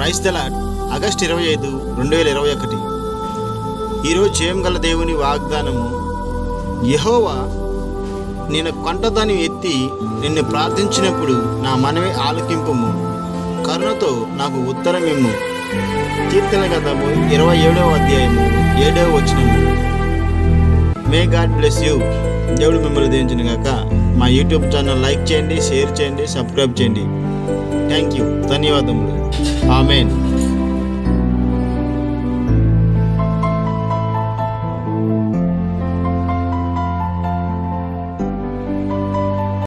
price దల August ఇరవై ఐదు రెండు వేల ఇరవై ఒకటి ఈరోజు చేయగల దేవుని వాగ్దానము యహోవా నేను కొంటదాన్ని ఎత్తి నిన్ను ప్రార్థించినప్పుడు నా మనవి ఆలకింపుము కరుణతో నాకు ఉత్తరం ఇమ్ము కీర్తన గతము ఇరవై ఏడవ అధ్యాయము ఏడవ వచనము మే గాడ్ బ్లెస్ యూ దేవుడు మిమ్మల్ని దీవించిన గాక మా యూట్యూబ్ ఛానల్ లైక్ చేయండి షేర్ చేయండి సబ్స్క్రైబ్ చేయండి థ్యాంక్ యూ ధన్యవాదములు ఆమెన్